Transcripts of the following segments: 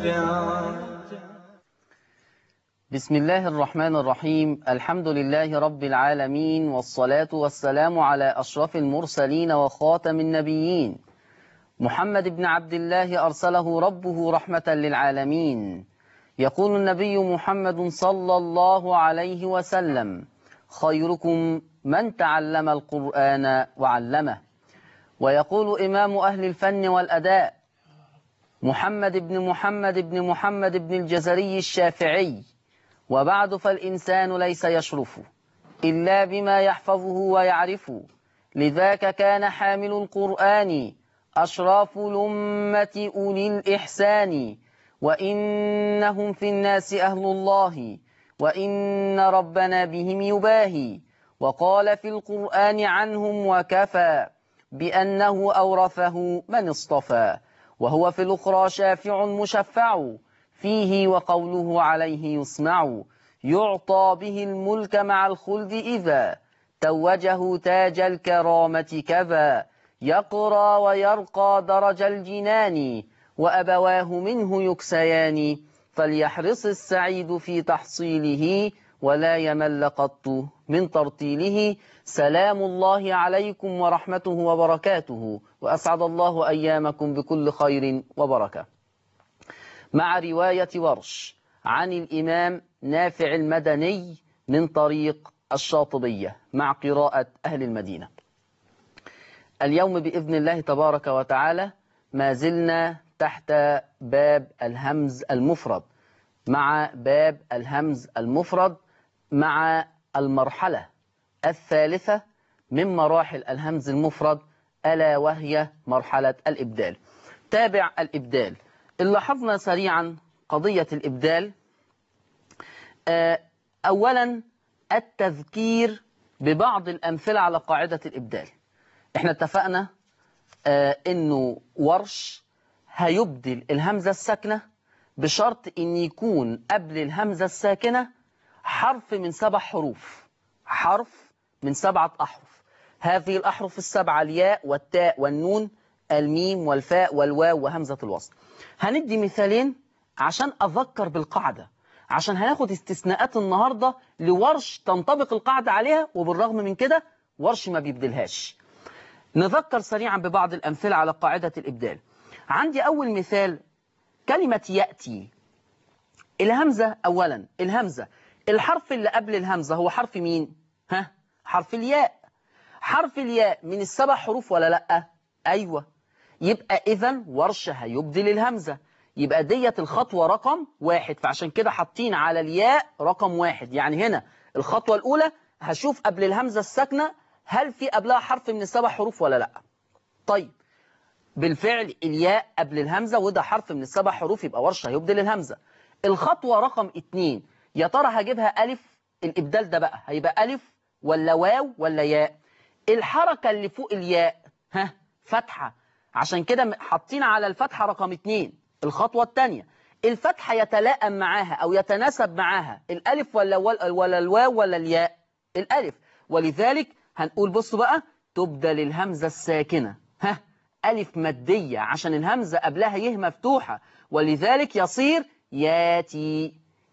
نافعا بسم الله الرحمن الرحيم الحمد لله رب العالمين والصلاة والسلام على أشرف المرسلين وخاتم النبيين محمد بن عبد الله أرسله ربه رحمة للعالمين يقول النبي محمد صلى الله عليه وسلم خيركم من تعلم القرآن وعلمه ويقول إمام أهل الفن والأداء محمد بن محمد بن محمد بن الجزري الشافعي وبعد فالإنسان ليس يشرف إلا بما يحفظه ويعرف لذاك كان حامل القرآن أشراف الأمة أولي الإحسان وإنهم في الناس أهل الله وإن ربنا بهم يباهي وقال في القرآن عنهم وكفى بأنه أورثه من اصطفى وهو في الأخرى شافع مشفع فيه وقوله عليه يسمع يعطى به الملك مع الخلد إذا توجه تاج الكرامة كذا يقرى ويرقى درج الجنان وأبواه منه يكسيان فليحرص السعيد في تحصيله ولا يمل قط من ترتيله سلام الله عليكم ورحمته وبركاته وأسعد الله أيامكم بكل خير وبركة مع رواية ورش عن الإمام نافع المدني من طريق الشاطبية مع قراءة أهل المدينة اليوم بإذن الله تبارك وتعالى ما زلنا تحت باب الهمز المفرد مع باب الهمز المفرد مع المرحلة الثالثة من مراحل الهمز المفرد ألا وهي مرحلة الإبدال تابع الإبدال اللي لاحظنا سريعا قضية الإبدال أولا التذكير ببعض الأمثلة على قاعدة الإبدال احنا اتفقنا انه ورش هيبدل الهمزة الساكنة بشرط ان يكون قبل الهمزة الساكنة حرف من سبع حروف حرف من سبعة أحرف هذه الأحرف السبعة الياء والتاء والنون الميم والفاء والواو وهمزة الوصل هندي مثالين عشان أذكر بالقاعدة عشان هناخد استثناءات النهاردة لورش تنطبق القاعدة عليها وبالرغم من كده ورش ما بيبدلهاش نذكر سريعا ببعض الأمثلة على قاعدة الإبدال عندي أول مثال كلمة يأتي الهمزة أولا الهمزة الحرف اللي قبل الهمزة هو حرف مين؟ ها؟ حرف الياء حرف الياء من السبع حروف ولا لأ؟ أيوة يبقى إذا ورشة هيبدل الهمزة يبقى ديت الخطوة رقم واحد فعشان كده حاطين على الياء رقم واحد يعني هنا الخطوة الأولى هشوف قبل الهمزة الساكنة هل في قبلها حرف من السبع حروف ولا لأ طيب بالفعل الياء قبل الهمزة وده حرف من السبع حروف يبقى ورشة هيبدل الهمزة الخطوة رقم اتنين يا ترى هجيبها ألف الإبدال ده بقى هيبقى ألف ولا واو ولا ياء الحركة اللي فوق الياء ها فتحة عشان كده حاطين على الفتحة رقم اتنين الخطوة التانية الفتحة يتلائم معاها أو يتناسب معاها الألف ولا, ولا الواو ولا الياء الألف ولذلك هنقول بصوا بقى تبدل الهمزة الساكنة ها ألف مادية عشان الهمزة قبلها يه مفتوحة ولذلك يصير ياتي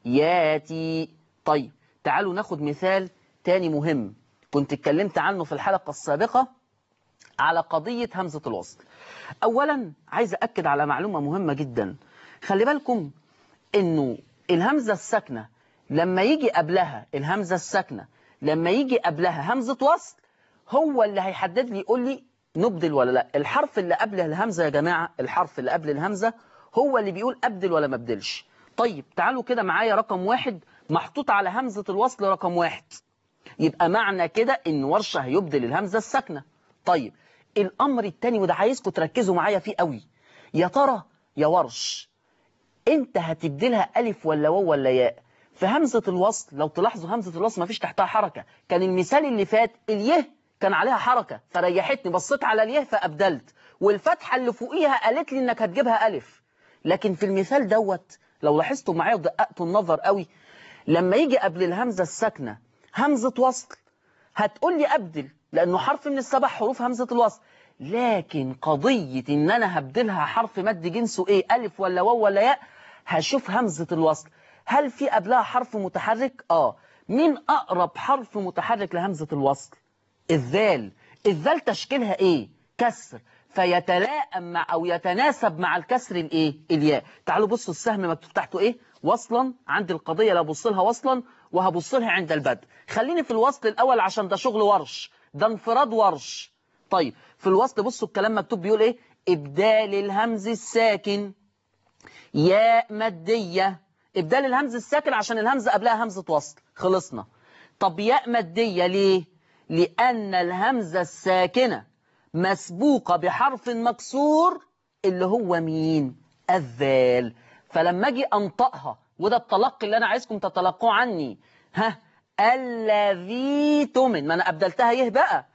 ياتي طيب تعالوا ناخد مثال تاني مهم كنت اتكلمت عنه في الحلقة السابقة على قضية همزة الوصل أولا عايز أكد على معلومة مهمة جدا خلي بالكم إنه الهمزة الساكنة لما يجي قبلها الهمزة الساكنة لما يجي قبلها همزة وصل هو اللي هيحدد لي يقول لي نبدل ولا لا الحرف اللي قبل الهمزة يا جماعة الحرف اللي قبل الهمزة هو اللي بيقول أبدل ولا ما أبدلش طيب تعالوا كده معايا رقم واحد محطوط على همزة الوصل رقم واحد يبقى معنى كده إن ورشة هيبدل الهمزة الساكنة طيب الأمر التاني وده عايزكم تركزوا معايا فيه قوي يا ترى يا ورش انت هتبدلها ألف ولا واو ولا ياء في همزة الوصل لو تلاحظوا همزة الوصل ما فيش تحتها حركة كان المثال اللي فات اليه كان عليها حركة فريحتني بصيت على اليه فأبدلت والفتحة اللي فوقيها قالت لي انك هتجيبها ألف لكن في المثال دوت لو لاحظتوا معايا ودققتوا النظر قوي لما يجي قبل الهمزة الساكنة همزة وصل هتقول لي أبدل لأنه حرف من السبع حروف همزة الوصل لكن قضية إن أنا هبدلها حرف مد جنسه إيه ألف ولا واو ولا ياء هشوف همزة الوصل هل في قبلها حرف متحرك اه مين اقرب حرف متحرك لهمزة الوصل الذال الذال تشكيلها ايه كسر فيتلائم مع او يتناسب مع الكسر الايه الياء تعالوا بصوا السهم مكتوب تحته ايه وصلا عند القضية لا ابص لها وصلا وهبص لها عند البدء خليني في الوصل الاول عشان ده شغل ورش ده انفراد ورش طيب في الوصل بصوا الكلام مكتوب بيقول ايه ابدال الهمز الساكن ياء مادية ابدال الهمز الساكن عشان الهمزة قبلها همزة وصل خلصنا طب ياء مادية ليه لأن الهمزة الساكنة مسبوقة بحرف مكسور اللي هو مين الذال فلما اجي انطقها وده التلقي اللي انا عايزكم تتلقوه عني ها الذي تمن ما انا ابدلتها يه بقى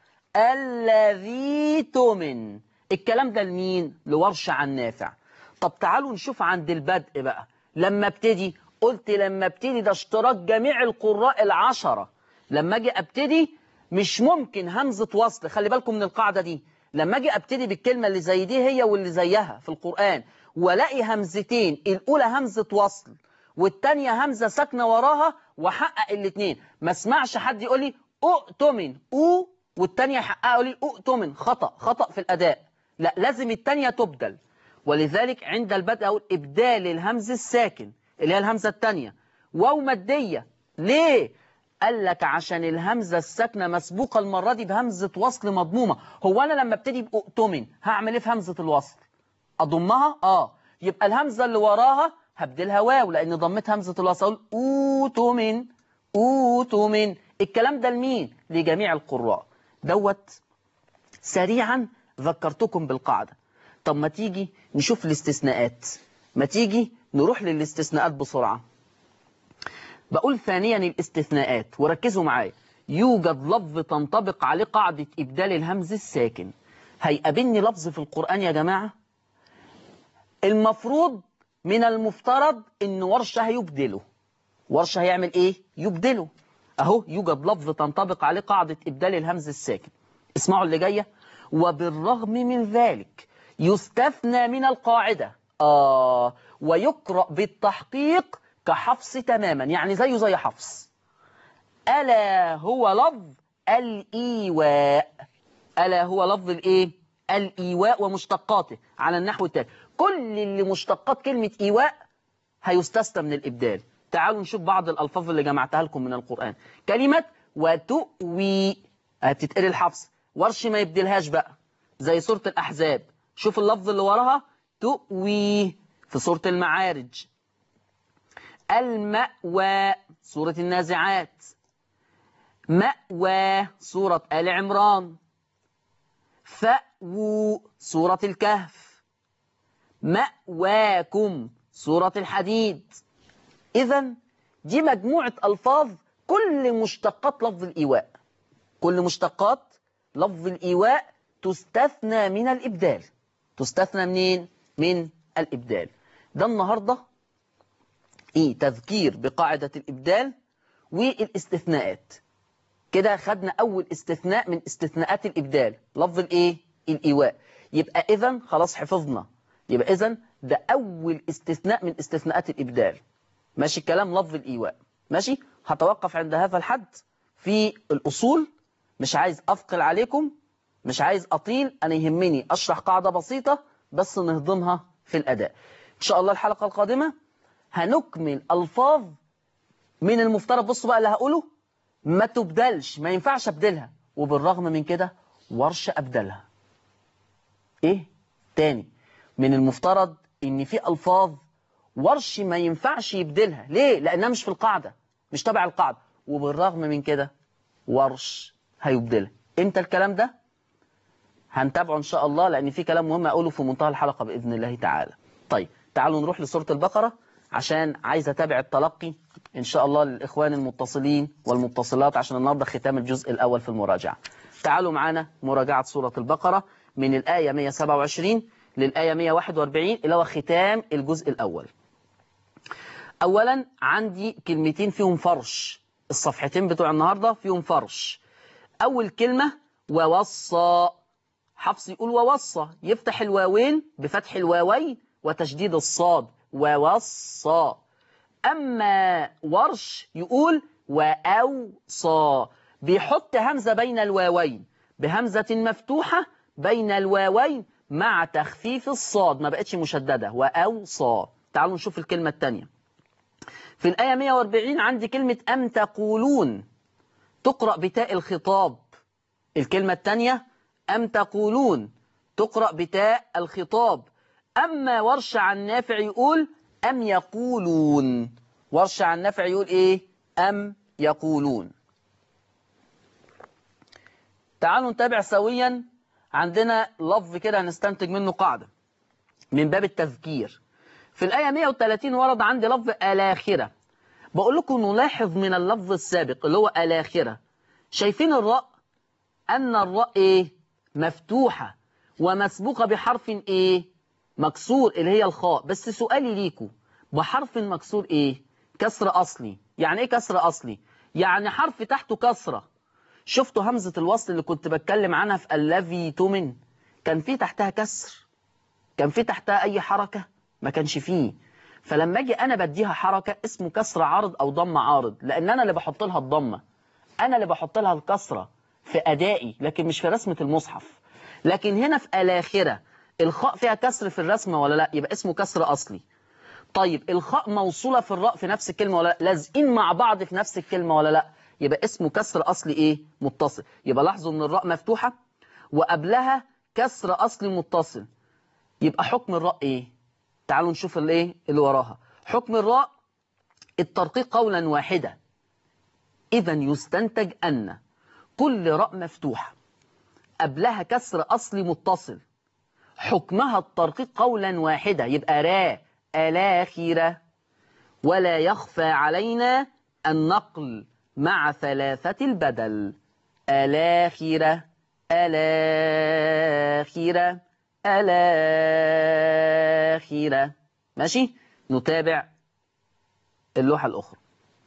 الذي تمن الكلام ده لمين لورش عن نافع طب تعالوا نشوف عند البدء بقى لما ابتدي قلت لما ابتدي ده اشتراك جميع القراء العشرة لما اجي ابتدي مش ممكن همزة وصل خلي بالكم من القاعدة دي لما اجي ابتدي بالكلمة اللي زي دي هي واللي زيها في القرآن والاقي همزتين الاولى همزة وصل والتانية همزة ساكنة وراها واحقق الاثنين ما اسمعش حد يقول لي اؤتمن او والتانية يحققها يقول لي اؤتمن خطأ خطأ في الاداء لا لازم التانية تبدل ولذلك عند البدء اقول ابدال الهمز الساكن اللي هي الهمزة التانية واو مادية ليه قال لك عشان الهمزة الساكنة مسبوقة المرة دي بهمزة وصل مضمومة هو أنا لما ابتدي بأؤتمن هعمل إيه في همزة الوصل أضمها آه يبقى الهمزة اللي وراها هبدلها واو لأن ضمت همزة الوصل أقول أوتمن أوتمن الكلام ده لمين لجميع القراء دوت سريعا ذكرتكم بالقاعدة طب ما تيجي نشوف الاستثناءات ما تيجي نروح للاستثناءات بسرعة بقول ثانيا الاستثناءات وركزوا معايا يوجد لفظ تنطبق عليه قاعدة إبدال الهمز الساكن هيقابلني لفظ في القرآن يا جماعة المفروض من المفترض ان ورشة هيبدله ورشة هيعمل ايه يبدله اهو يوجد لفظ تنطبق عليه قاعدة إبدال الهمز الساكن اسمعوا اللي جاية وبالرغم من ذلك يستثنى من القاعدة آه ويقرأ بالتحقيق كحفص تماما يعني زيه زي حفص ألا هو لفظ الإيواء ألا هو لفظ الإيه الإيواء ومشتقاته على النحو التالي كل اللي مشتقات كلمة إيواء هيستثنى من الإبدال تعالوا نشوف بعض الألفاظ اللي جمعتها لكم من القرآن كلمة وتؤوي هتتقري الحفص ورش ما يبدلهاش بقى زي سورة الأحزاب شوف اللفظ اللي وراها تؤوي في سورة المعارج المأوى سورة النازعات مأوى سورة آل عمران فأووا سورة الكهف مأواكم سورة الحديد إذا دي مجموعة ألفاظ كل مشتقات لفظ الإيواء كل مشتقات لفظ الإيواء تستثنى من الإبدال تستثنى منين؟ من الإبدال ده النهاردة إيه تذكير بقاعدة الإبدال والاستثناءات كده خدنا أول استثناء من استثناءات الإبدال لفظ الإيه؟ الإيواء يبقى إذا خلاص حفظنا يبقى إذا ده أول استثناء من استثناءات الإبدال ماشي الكلام لفظ الإيواء ماشي هتوقف عند هذا الحد في الأصول مش عايز أثقل عليكم مش عايز أطيل أنا يهمني أشرح قاعدة بسيطة بس نهضمها في الأداء إن شاء الله الحلقة القادمة هنكمل ألفاظ من المفترض بصوا بقى اللي هقوله ما تبدلش ما ينفعش أبدلها وبالرغم من كده ورشة أبدلها إيه؟ تاني من المفترض إن في ألفاظ ورش ما ينفعش يبدلها ليه؟ لأنها مش في القاعدة مش تبع القاعدة وبالرغم من كده ورش هيبدلها امتى الكلام ده؟ هنتابعه إن شاء الله لأن في كلام مهم أقوله في منتهى الحلقة بإذن الله تعالى طيب تعالوا نروح لسورة البقرة عشان عايز أتابع التلقي إن شاء الله للإخوان المتصلين والمتصلات عشان النهاردة ختام الجزء الأول في المراجعة تعالوا معنا مراجعة سورة البقرة من الآية 127 للآية 141 اللي هو ختام الجزء الأول أولا عندي كلمتين فيهم فرش الصفحتين بتوع النهاردة فيهم فرش أول كلمة ووصى حفص يقول ووصى يفتح الواوين بفتح الواوين وتشديد الصاد ووصى أما ورش يقول وأوصى بيحط همزة بين الواوين بهمزة مفتوحة بين الواوين مع تخفيف الصاد ما بقتش مشددة وأوصى تعالوا نشوف الكلمة الثانية في الآية 140 عندي كلمة أم تقولون تقرأ بتاء الخطاب الكلمة الثانية أم تقولون تقرأ بتاء الخطاب أما ورش عن نافع يقول أم يقولون ورش عن نافع يقول إيه أم يقولون تعالوا نتابع سويا عندنا لفظ كده هنستنتج منه قاعدة من باب التذكير في الآية 130 ورد عندي لفظ الآخرة بقول لكم نلاحظ من اللفظ السابق اللي هو الآخرة شايفين الراء أن الراء إيه مفتوحة ومسبوقة بحرف إيه مكسور اللي هي الخاء بس سؤالي ليكم بحرف مكسور إيه كسر أصلي يعني إيه كسر أصلي يعني حرف تحته كسرة شفتوا همزة الوصل اللي كنت بتكلم عنها في الذي تمن كان في تحتها كسر كان في تحتها أي حركة ما كانش فيه فلما أجي أنا بديها حركة اسمه كسر عارض أو ضم عارض لأن أنا اللي بحط لها الضمة أنا اللي بحط لها الكسرة في أدائي لكن مش في رسمة المصحف لكن هنا في الآخرة الخاء فيها كسر في الرسمة ولا لا يبقى اسمه كسر أصلي طيب الخاء موصولة في الراء في نفس الكلمة ولا لا لازقين مع بعض في نفس الكلمة ولا لا يبقى اسمه كسر أصلي إيه متصل يبقى لاحظوا إن الراء مفتوحة وقبلها كسر أصلي متصل يبقى حكم الراء إيه تعالوا نشوف الإيه اللي وراها حكم الراء الترقيق قولا واحدا إذا يستنتج أن كل راء مفتوحة قبلها كسر أصلي متصل حكمها الترقيق قولا واحدا يبقى را الآخرة ولا يخفى علينا النقل مع ثلاثة البدل الآخرة الآخرة الآخرة ماشي نتابع اللوحة الأخرى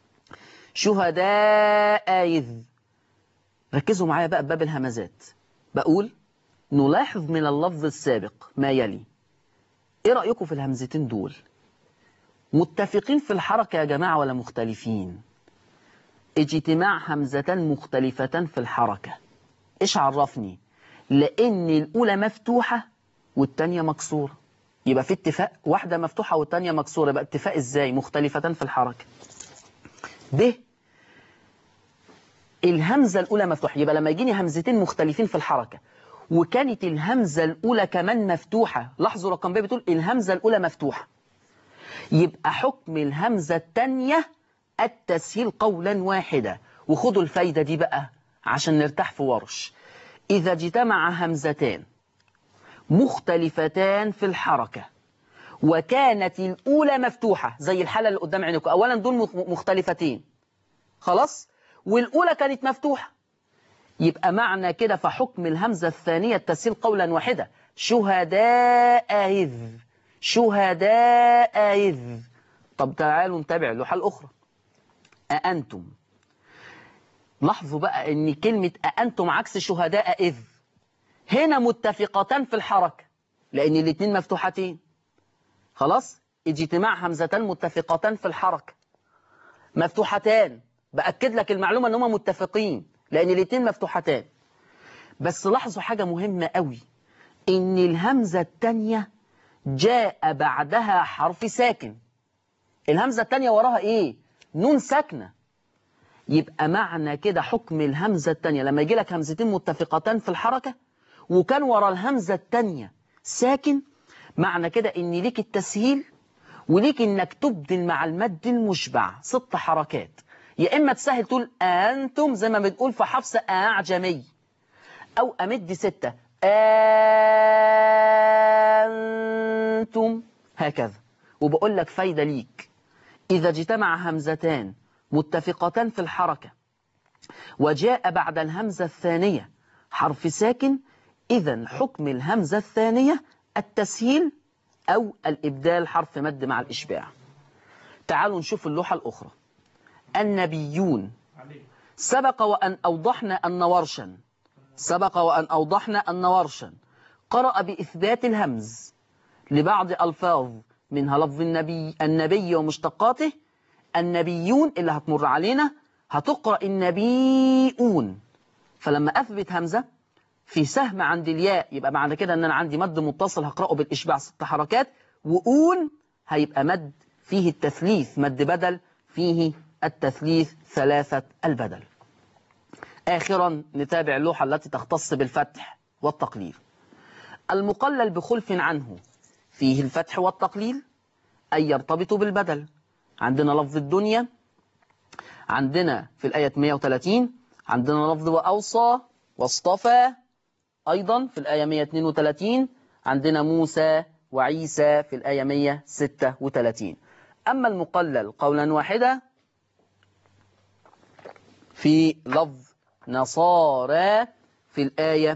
شهداء إذ ركزوا معايا بقى بباب الهمزات بقول نلاحظ من اللفظ السابق ما يلي ايه رأيكم في الهمزتين دول متفقين في الحركة يا جماعة ولا مختلفين اجتماع همزتان مختلفتان في الحركة ايش عرفني لان الاولى مفتوحة والتانية مكسورة يبقى في اتفاق واحدة مفتوحة والتانية مكسورة يبقى اتفاق ازاي مختلفتان في الحركة ب الهمزة الأولى مفتوحة يبقى لما يجيني همزتين مختلفين في الحركة وكانت الهمزة الأولى كمان مفتوحة لاحظوا رقم ب بتقول الهمزة الأولى مفتوحة يبقى حكم الهمزة الثانية التسهيل قولا واحدا وخدوا الفايدة دي بقى عشان نرتاح في ورش إذا اجتمع همزتان مختلفتان في الحركة وكانت الأولى مفتوحة زي الحالة اللي قدام عينكم أولا دول مختلفتين خلاص والأولى كانت مفتوحة يبقى معنى كده فحكم الهمزة الثانية التسهيل قولا واحدا شهداء إذ شهداء إذ طب تعالوا نتابع اللوحة الأخرى أأنتم لاحظوا بقى ان كلمة أأنتم عكس شهداء إذ هنا متفقتان في الحركة لأن الاتنين مفتوحتين خلاص اجتماع همزتان متفقتان في الحركة مفتوحتان بأكد لك المعلومة ان هم متفقين لأن الاتنين مفتوحتان بس لاحظوا حاجة مهمة قوي ان الهمزة التانية جاء بعدها حرف ساكن الهمزة التانية وراها ايه نون ساكنة يبقى معنى كده حكم الهمزة التانية لما يجي لك همزتين متفقتان في الحركة وكان ورا الهمزة التانية ساكن معنى كده ان ليك التسهيل وليك انك تبدل مع المد المشبع ست حركات يا اما تسهل تقول انتم زي ما بنقول في حفص اعجمي او امد ستة انتم هكذا وبقول لك فايدة ليك إذا اجتمع همزتان متفقتان في الحركة وجاء بعد الهمزة الثانية حرف ساكن إذا حكم الهمزة الثانية التسهيل أو الإبدال حرف مد مع الإشباع تعالوا نشوف اللوحة الأخرى النبيون سبق وأن أوضحنا أن ورشا سبق وأن أوضحنا أن ورشا قرأ بإثبات الهمز لبعض ألفاظ منها لفظ النبي النبي ومشتقاته النبيون اللي هتمر علينا هتقرأ النبيون فلما أثبت همزة في سهم عند الياء يبقى معنى كده ان انا عندي مد متصل هقرأه بالإشباع ست حركات وأون هيبقى مد فيه التثليث مد بدل فيه التثليث ثلاثة البدل آخرا نتابع اللوحة التي تختص بالفتح والتقليل المقلل بخلف عنه فيه الفتح والتقليل أي يرتبط بالبدل عندنا لفظ الدنيا عندنا في الآية 130 عندنا لفظ وأوصى واصطفى أيضا في الآية 132 عندنا موسى وعيسى في الآية 136 أما المقلل قولا واحدا في لفظ نصارى في الآية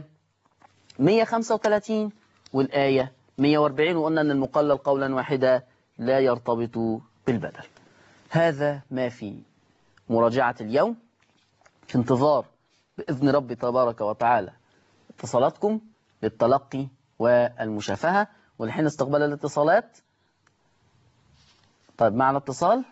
135 والآية 140 وقلنا أن المقلل قولا واحدا لا يرتبط بالبدل هذا ما في مراجعة اليوم في انتظار بإذن ربي تبارك وتعالى اتصالاتكم للتلقي والمشافهة والحين استقبال الاتصالات طيب معنا اتصال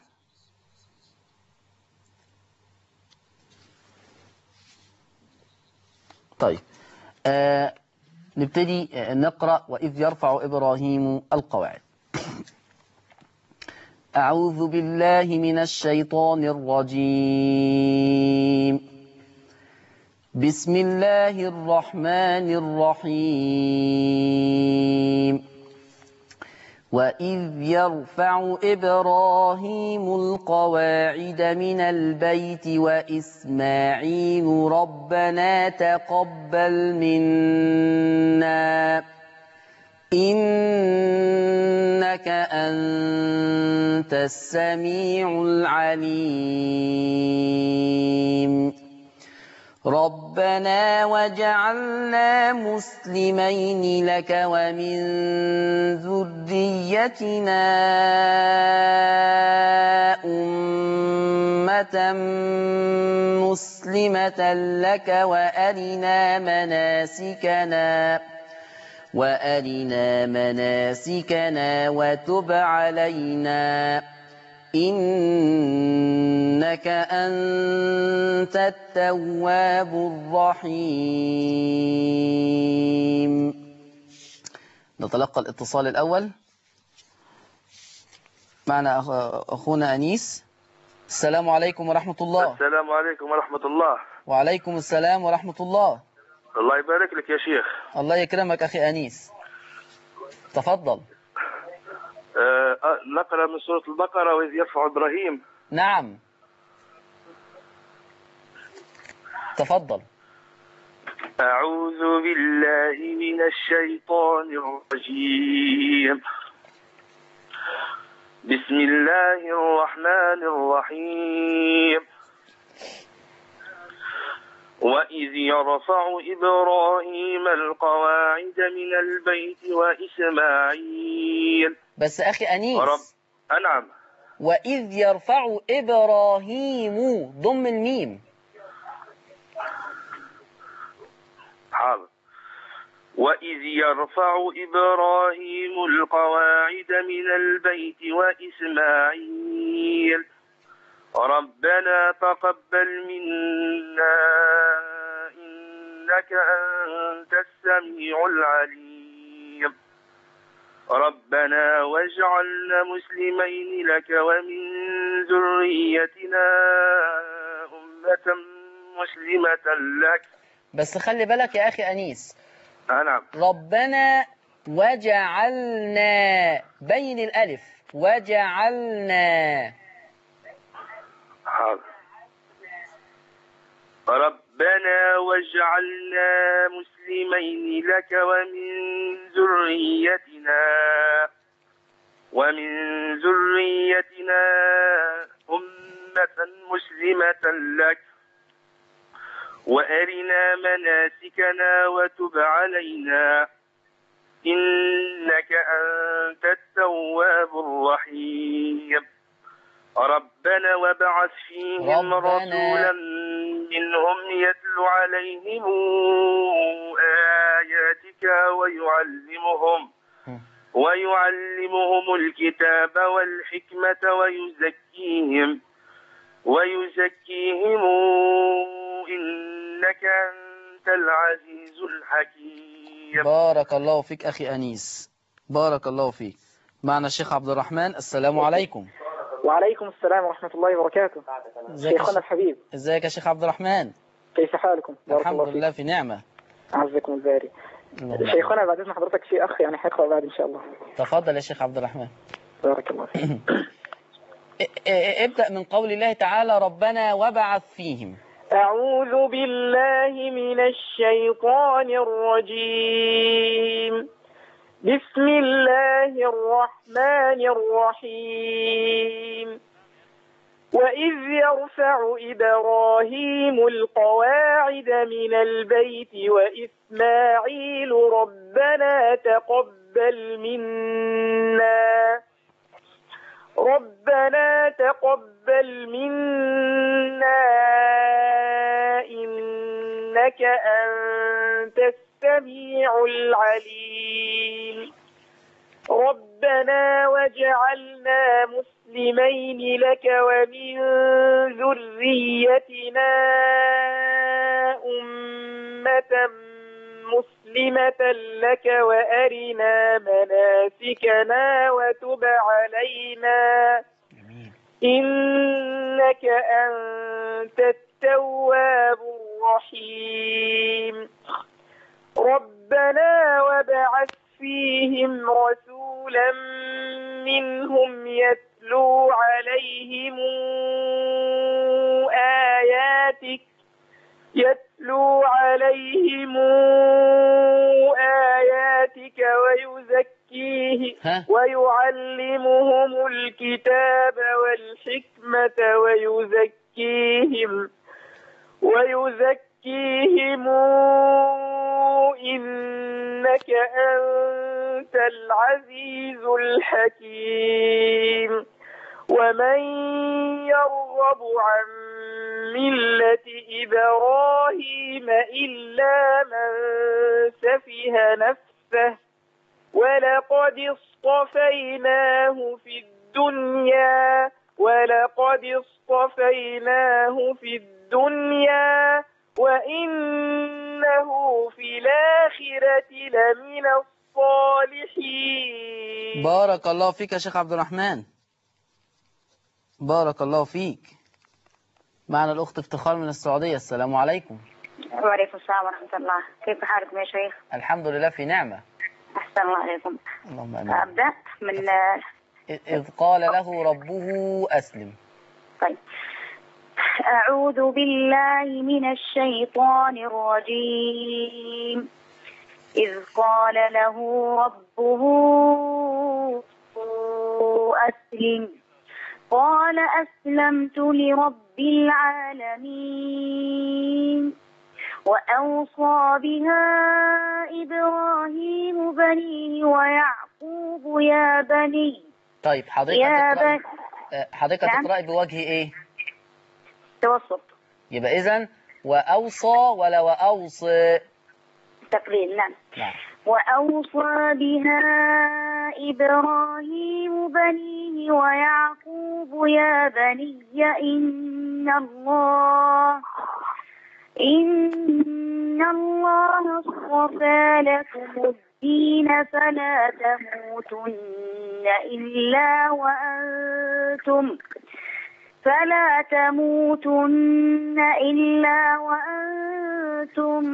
طيب آه نبتدي نقرأ وإذ يرفع إبراهيم القواعد أعوذ بالله من الشيطان الرجيم بسم الله الرحمن الرحيم وإذ يرفع إبراهيم القواعد من البيت وإسماعيل ربنا تقبل منا إنك أنت السميع العليم ربنا وجعلنا مسلمين لك ومن ذريتنا أمة مسلمة لك وأرنا مناسكنا وأرنا مناسكنا وتب علينا إنك أنت التواب الرحيم نتلقى الاتصال الأول معنا أخونا أنيس السلام عليكم ورحمة الله السلام عليكم ورحمة الله وعليكم السلام ورحمة الله الله يبارك لك يا شيخ الله يكرمك أخي أنيس تفضل آه نقرأ من سورة البقرة وإذ يرفع إبراهيم نعم تفضل أعوذ بالله من الشيطان الرجيم بسم الله الرحمن الرحيم وإذ يرفع إبراهيم القواعد من البيت وإسماعيل بس أخي أنيس رب أنعم وإذ يرفع إبراهيم ضم الميم حاضر وإذ يرفع إبراهيم القواعد من البيت وإسماعيل ربنا تقبل منا إنك أنت السميع العليم ربنا واجعلنا مسلمين لك ومن ذريتنا أمة مسلمة لك بس خلي بالك يا أخي أنيس نعم ربنا وجعلنا بين الألف وجعلنا حاضر ربنا واجعلنا مسلمين لك ومن ذريتنا ومن ذريتنا أمة مسلمة لك وأرنا مناسكنا وتب علينا إنك أنت التواب الرحيم ربنا وابعث فيهم ربنا. رسولا منهم يتلو عليهم آياتك ويعلمهم ويعلمهم الكتاب والحكمة ويزكيهم ويزكيهم إنك أنت العزيز الحكيم بارك الله فيك أخي أنيس بارك الله فيك معنا الشيخ عبد الرحمن السلام عليكم وعليكم السلام ورحمة الله وبركاته ازيك يا شيخنا شيخ- الحبيب ازيك يا شيخ عبد الرحمن كيف حالكم بارك الحمد الله فيك لله في نعمة عزكم الباري اللهم شيخنا بعد إذن حضرتك في أخ يعني حيقرأ بعد إن شاء الله تفضل يا شيخ عبد الرحمن بارك الله فيك ا- ا- ابدأ من قول الله تعالى ربنا وبعث فيهم أعوذ بالله من الشيطان الرجيم بسم الله الرحمن الرحيم وإذ يرفع إبراهيم القواعد من البيت وإسماعيل ربنا تقبل منا ربنا تقبل منا إنك أنت السميع العليم ربنا واجعلنا مسلمين لك ومن ذريتنا أمة مسلمة لك وأرنا مناسكنا وتب علينا إنك أنت التواب الرحيم ربنا وابعث فيهم رسولا منهم يتلو عليهم آياتك يتلو عليهم آياتك ويزكيه ها ويعلمهم الكتاب والحكمة ويزكيهم ويزكيهم إنك أنت العزيز الحكيم ومن يرغب عن ملة إبراهيم إلا من سفه نفسه ولقد اصطفيناه في الدنيا ولقد اصطفيناه في الدنيا وإنه في الآخرة لمن الصالحين بارك الله فيك يا شيخ عبد الرحمن بارك الله فيك معنا الأخت افتخار من السعودية السلام عليكم وعليكم السلام ورحمة الله كيف حالكم يا شيخ الحمد لله في نعمة أحسن الله عليكم اللهم آمين أبدأ من إذ قال له ربه أسلم طيب أعوذ بالله من الشيطان الرجيم إذ قال له ربه أسلم قال أسلمت لرب العالمين وأوصى بها إبراهيم بنيه ويعقوب يا بني طيب حضرتك يا هتقرأي بني آه، حضرتك نعم. هتقرأي بوجه إيه توسط يبقى إذن وأوصى ولا وأوصى تقليل نعم نعم وأوصى بها إبراهيم بنيه ويعقوب يا بني إن الله إن الله اصطفى لكم الدين فلا تموتن إلا وأنتم فلا تموتن إلا وأنتم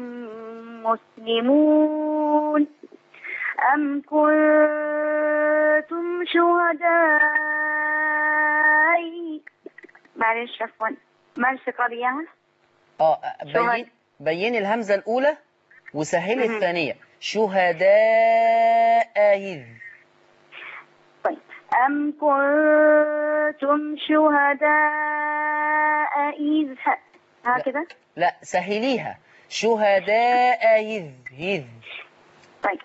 مسلمون أم كنتم شهداء معلش عفوا معلش قريها اه شهد- بين بين الهمزة الأولى وسهل مهم. الثانية شهداء إذ طيب أم كنتم شهداء إذ ه- هكذا لا سهليها شهداء إذ إذ طيب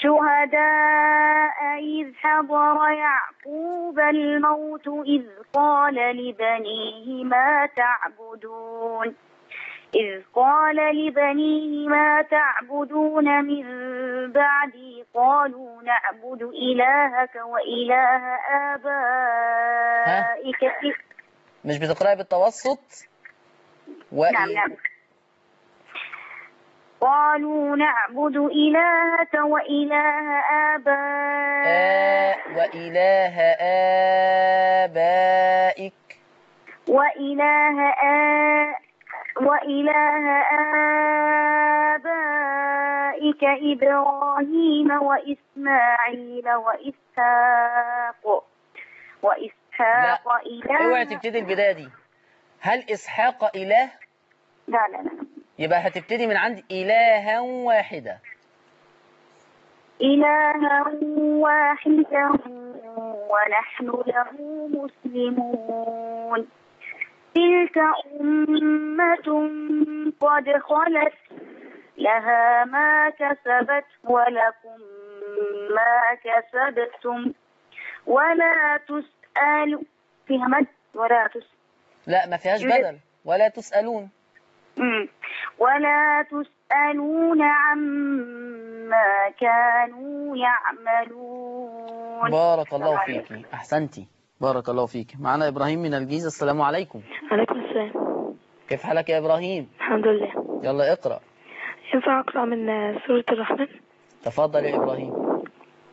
شهداء إذ حضر يعقوب الموت إذ قال لبنيه ما تعبدون إذ قال لبنيه ما تعبدون من بعدي قالوا نعبد إلهك وإله آبائك مش بتقرأي بالتوسط و... نعم نعم قالوا نعبد إلهك وإله آبائك آ... وإله آبائك وإله آ... وإله آبائك إبراهيم وإسماعيل وإسحاق وإسحاق اوعي إله تبتدي البداية دي هل إسحاق إله لا لا لا يبقى هتبتدي من عند إلها واحدة إلها واحدا ونحن له مسلمون تلك أمة قد خلت لها ما كسبت ولكم ما كسبتم ولا تسأل فيها مد ولا تسأل لا ما فيهاش يوجد- بدل ولا تسألون مم. ولا تسألون عما كانوا يعملون بارك الله فيك أحسنتي بارك الله فيك معنا إبراهيم من الجيزة السلام عليكم عليكم السلام كيف حالك يا إبراهيم الحمد لله يلا اقرأ ينفع أقرأ من سورة الرحمن تفضل يا إبراهيم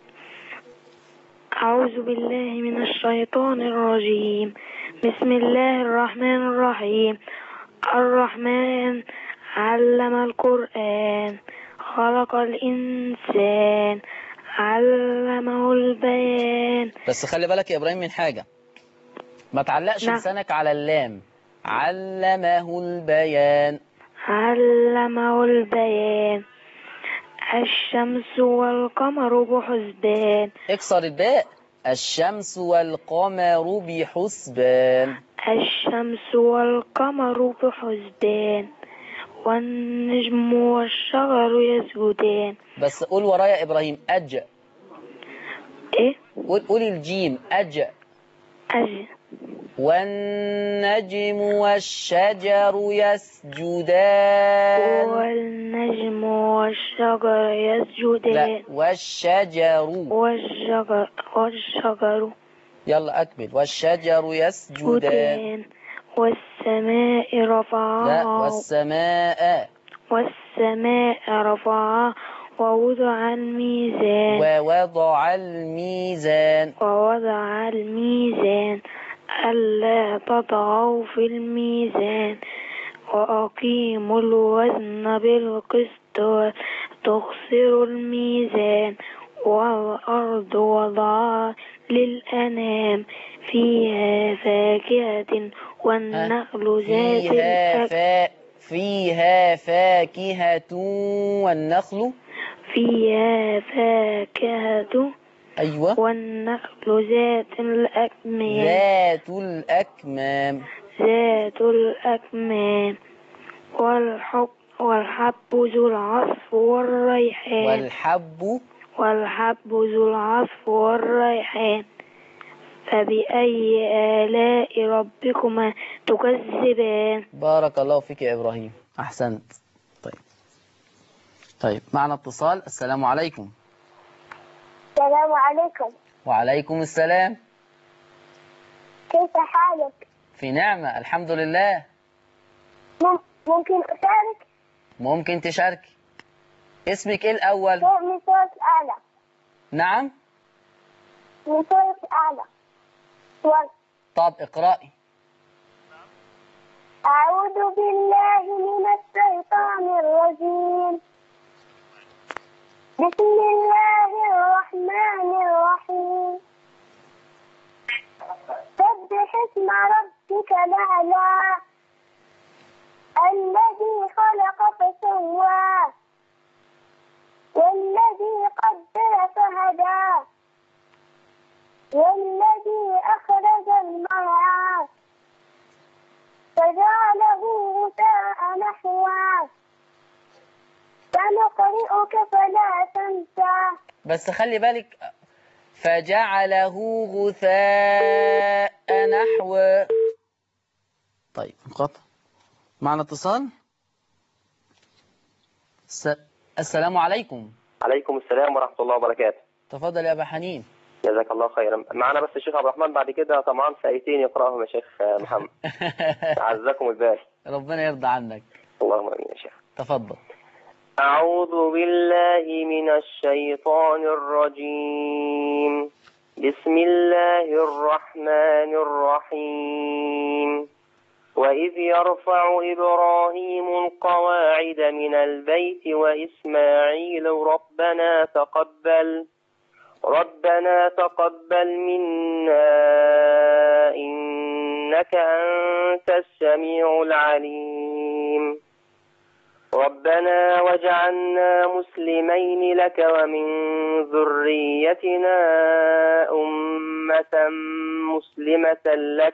أعوذ بالله من الشيطان الرجيم بسم الله الرحمن الرحيم الرحمن علم القرآن خلق الإنسان علمه البيان بس خلي بالك يا إبراهيم من حاجة ما تعلقش نعم. لسانك على اللام علمه البيان علمه البيان الشمس والقمر بحسبان اكسر الباء الشمس والقمر بحسبان الشمس والقمر بحسبان والنجم والشجر يسجدان بس قول ورايا يا إبراهيم أج ايه قول, قول الجيم أج أجل والنجم والشجر يسجدان والنجم والشجر لا يسجدان والشجر والشجر والشجر يلا أكمل والشجر يسجدان يسجدان والسماء لا رفعها والسماء والسماء رفعها ووضع الميزان ووضع الميزان ووضع الميزان ألا تطغوا في الميزان وأقيموا الوزن بالقسط وتخسروا الميزان والأرض وضعها للأنام فيها فاكهة والنخل ذات فيها الأكل فا فيها فاكهة والنخل فيها فاكهة أيوة والنخل ذات الأكمام ذات الأكمام ذات الأكمام والحب والحب ذو العصف والريحان والحب والحب ذو العصف والريحان فبأي آلاء ربكما تكذبان بارك الله فيك يا إبراهيم أحسنت طيب طيب معنا اتصال السلام عليكم السلام عليكم وعليكم السلام كيف حالك؟ في نعمة الحمد لله مم- ممكن أشارك ممكن تشاركي اسمك ايه الأول فوق من صوت أعلى نعم من صوت أعلى و- طب اقرأي أعوذ بالله من الشيطان الرجيم بسم الله الرحمن الرحيم سبح اسم ربك الأعلى الذي خلق فسوى والذي قدر فهدى والذي أخرج المرعى فجعله غثاء نحوا سنقرئك فلا تنسى بس خلي بالك فجعله غثاء نحو طيب انقطع معنا اتصال الس- السلام عليكم عليكم السلام ورحمة الله وبركاته تفضل يا أبا حنين جزاك الله خيرا معنا بس الشيخ عبد الرحمن بعد كده طبعا في آيتين يقرأهم يا شيخ محمد عزكم البال ربنا يرضى عنك اللهم آمين يا شيخ تفضل أعوذ بالله من الشيطان الرجيم بسم الله الرحمن الرحيم وإذ يرفع إبراهيم القواعد من البيت وإسماعيل ربنا تقبل ربنا تقبل منا إنك أنت السميع العليم ربنا وجعلنا مسلمين لك ومن ذريتنا أمة مسلمة لك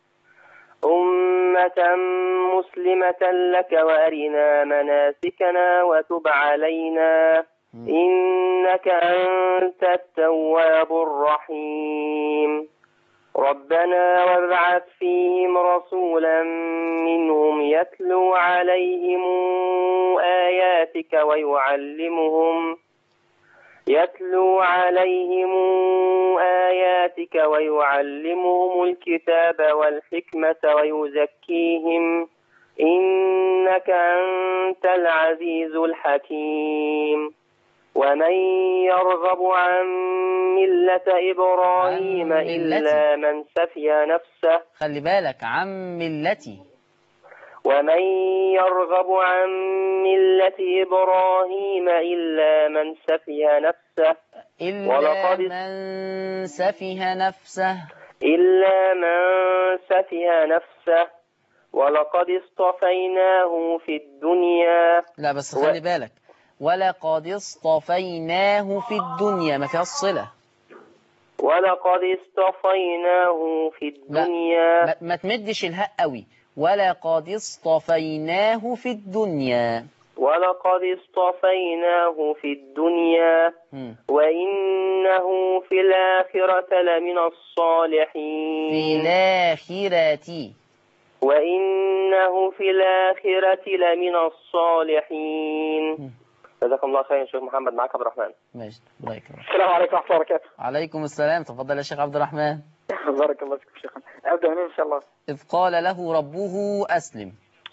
أمة مسلمة لك وأرنا مناسكنا وتب علينا إنك أنت التواب الرحيم ربنا وابعث فيهم رسولا منهم يتلو عليهم آياتك ويعلمهم يتلو عليهم آياتك ويعلمهم الكتاب والحكمة ويزكيهم إنك أنت العزيز الحكيم ومن يرغب عن ملة إبراهيم عن إلا من سفي نفسه خلي بالك عن ملتي ومن يرغب عن ملة إبراهيم إلا من سفي نفسه إلا ولقد- من سفه نفسه إلا من سفي نفسه ولقد اصطفيناه في الدنيا لا بس هو- خلي بالك ولقد اصطفيناه في الدنيا ما فيها الصلة ولقد اصطفيناه في الدنيا ما, ما تمدش الهاء قوي ولقد اصطفيناه في الدنيا ولقد اصطفيناه في الدنيا مم. وإنه في الآخرة لمن في الصالحين الآخرة وإنه في الآخرة لمن الصالحين مم. جزاكم الله خيرا شيخ محمد معك عبد الرحمن ماشي الله يكرمك السلام عليكم ورحمة الله وبركاته عليكم السلام تفضل يا شيخ عبد الرحمن بارك الله فيكم شيخنا أبدأ منين إن شاء الله إذ قال له ربه أسلم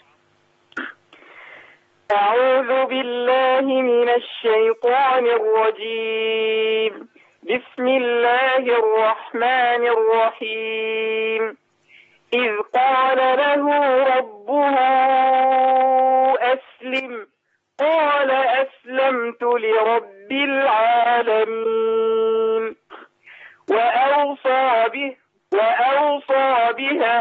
أعوذ بالله من الشيطان الرجيم بسم الله الرحمن الرحيم إذ قال له ربه أسلم قال أسلمت لرب العالمين وأوصى به وأوصى بها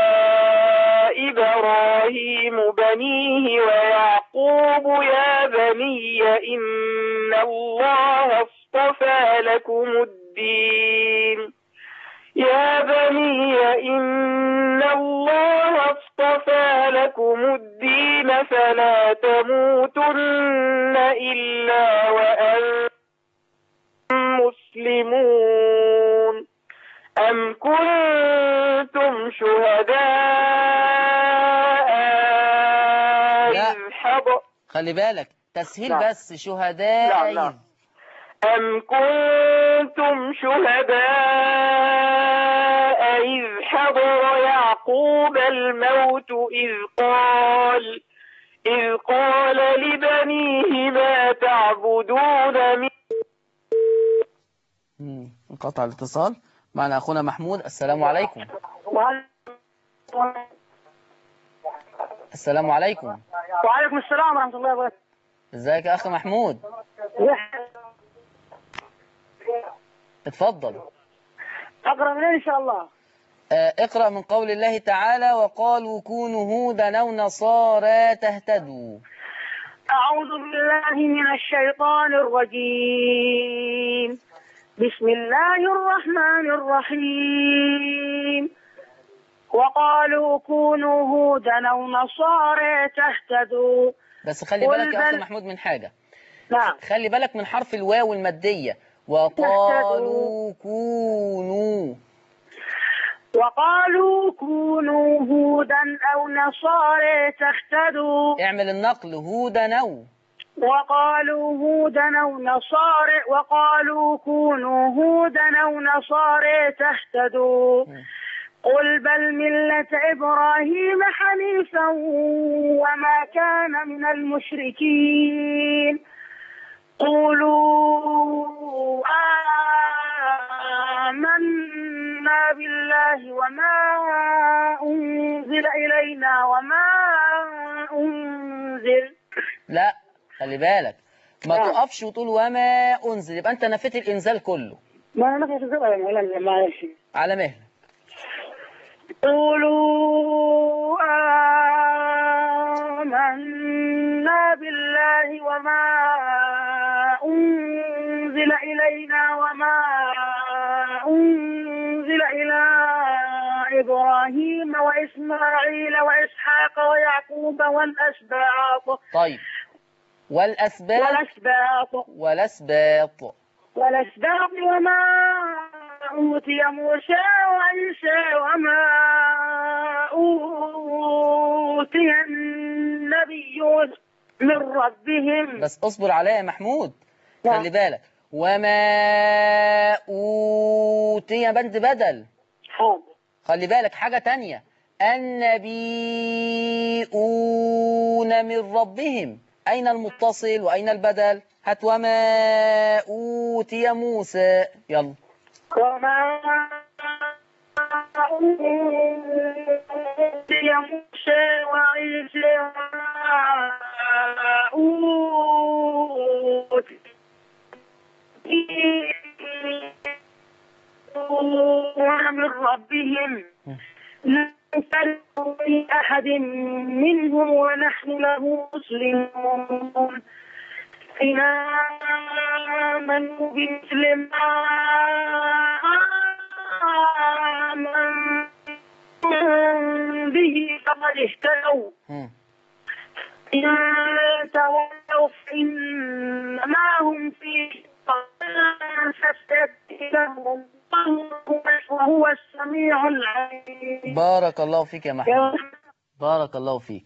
إبراهيم بنيه ويعقوب يا بني إن الله اصطفى لكم الدين يا بني إن الله اصطفى لكم الدين فلا تموتن إلا وأنتم مسلمون أم كنتم شهداء لا. إذ حضر خلي بالك تسهيل نعم. بس شهداء نعم، إذ نعم. أم كنتم شهداء إذ حضر يعقوب الموت إذ قال إذ قال لبنيه ما تعبدون من مم. انقطع الاتصال معنا أخونا محمود السلام عليكم السلام عليكم وعليكم السلام ورحمة الله وبركاته ازيك يا أخي محمود اتفضل أقرأ منين إن شاء الله آه، اقرأ من قول الله تعالى وقالوا كونوا هودا أو نصارى تهتدوا أعوذ بالله من الشيطان الرجيم بسم الله الرحمن الرحيم وقالوا كونوا هودا أو نصارى تهتدوا بس خلي بالك يا أخي قل بل- محمود من حاجة نعم خلي بالك من حرف الواو المادية وقالوا كونوا وقالوا كونوا هودا أو نصارى تهتدوا اعمل النقل هودا أو وقالوا هودا أو نصارى وقالوا كونوا هودا أو نصارى تهتدوا قل بل ملة إبراهيم حنيفا وما كان من المشركين قولوا آمنا بالله وما أنزل إلينا وما أنزل لا خلي بالك ما آه. تقفش وتقول وما أنزل يبقى أنت نفيت الإنزال كله ما أنا في الزبط ولا معلش على مهلك قولوا آمنا بالله وما أنزل إلينا وما أنزل إلى إبراهيم وإسماعيل وإسحاق ويعقوب والأسباط طيب والأسباط والأسباط والأسباط والأسباط وما أوتي موسى وعيسى وما أوتي النبيون من ربهم بس اصبر عليا يا محمود نعم. خلي بالك وما أوتي بند بدل حاضر خلي بالك حاجة تانية النبيون من ربهم أين المتصل وأين البدل هات وما أوتي موسى يلا وما أوتي موسى وعيسى وما أوتي من ربهم لا نفرق في أحد منهم ونحن له مسلمون إن آمنوا بمثل ما آمنوا به فقد اهتدوا مم. إن تولوا فإنما هم في فاستبدلهم وهو السميع العليم بارك الله فيك يا محمود بارك الله فيك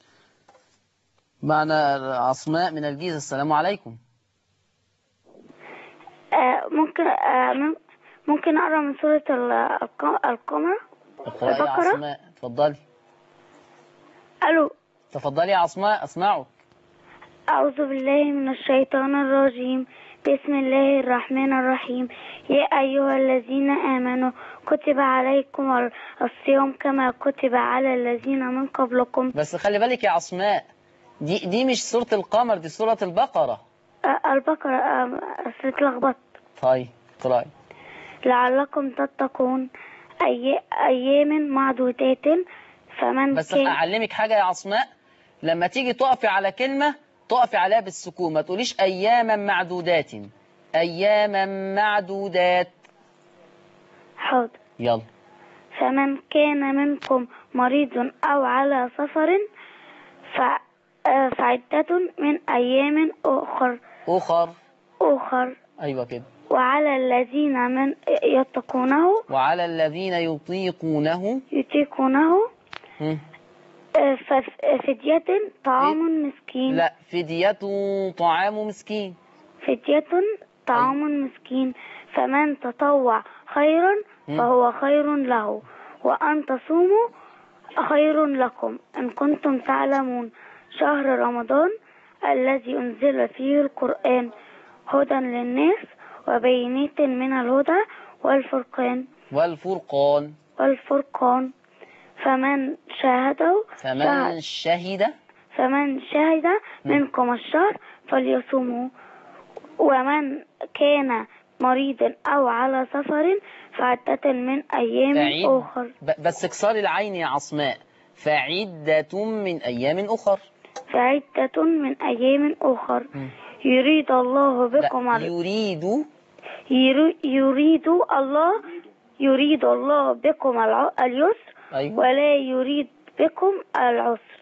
معنا عصماء من الجيزة السلام عليكم آه، ممكن آه، مم- ممكن أقرأ من سورة ال- الق- القمر اقرأي يا البقرة؟ عصماء اتفضلي ألو تفضلي يا عصماء اسمعك أعوذ بالله من الشيطان الرجيم بسم الله الرحمن الرحيم يا أيها الذين آمنوا كتب عليكم ال- الصيام كما كتب على الذين من قبلكم بس خلي بالك يا عصماء دي دي مش سورة القمر دي سورة البقرة آه، البقرة آه، اتلخبطت طيب اقرأي لعلكم تتقون أي... أيام معدودات فمن بس كان اعلمك حاجة يا عصماء لما تيجي تقفي على كلمة تقفي عليها بالسكون ما تقوليش اياما معدودات اياما معدودات حاضر يلا فمن كان منكم مريض أو على سفر ف... آه، فعدة من أيام أخر اخر أخر ايوه كده وعلى الذين من يتقونه وعلى الذين يطيقونه يطيقونه هم، آه، فف- فدية طعام مسكين لا فدية طعام مسكين فدية طعام مسكين فمن تطوع خيرا مم. فهو خير له وأن تصوموا خير لكم إن كنتم تعلمون شهر رمضان الذي أنزل فيه القرآن هدى للناس وبينات من الهدى والفرقان والفرقان والفرقان فمن شاهده فمن شهد فمن شهد منكم الشهر فليصوموا ومن كان مريضا أو على سفر فعدة من أيام فعيد أخر ب- بس اكسري العين يا عصماء فعدة من أيام أخر فعدة من أيام أخر مم. يريد الله بكم لا ال- يريد يري- يريد الله يريد الله بكم الع- اليسر أيوة ولا يريد بكم العسر